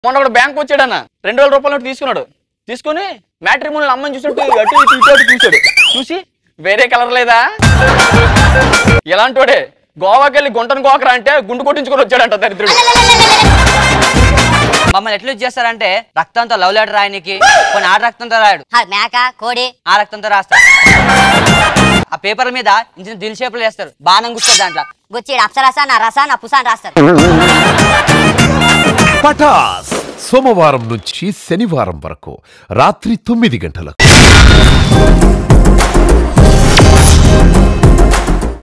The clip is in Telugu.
మొన్న ఒకడు బ్యాంక్ వచ్చాడన్న రెండు వేల రూపాయలు నోటు తీసుకున్నాడు తీసుకొని మ్యాట్రిమోన్ అమ్మని చూసినట్టు అటు ఇటు ఇటు అటు చూశాడు చూసి వేరే కలర్ లేదా ఇలాంటోడే గోవాకి వెళ్ళి గుంటను గోకరా అంటే గుండు కొట్టించుకొని వచ్చాడంట దరిద్రుడు మమ్మల్ని ఎట్లా యూజ్ చేస్తారంటే రక్తంతో లవ్ లెటర్ రాయనికి కొన్ని ఆడ రక్తంతో రాయడు హ, మేక కోడి ఆ రక్తంతో రాస్తాడు ఆ పేపర్ల మీద ఇంచిన దిల్ షేపులు వేస్తారు బాణం గుస్తారు దాంట్లో గుచ్చిడు అప్సరస నా రస నా పుస అని రాస్తారు పటాస్ సోమవారం నుంచి శనివారం వరకు రాత్రి తొమ్మిది గంటలకు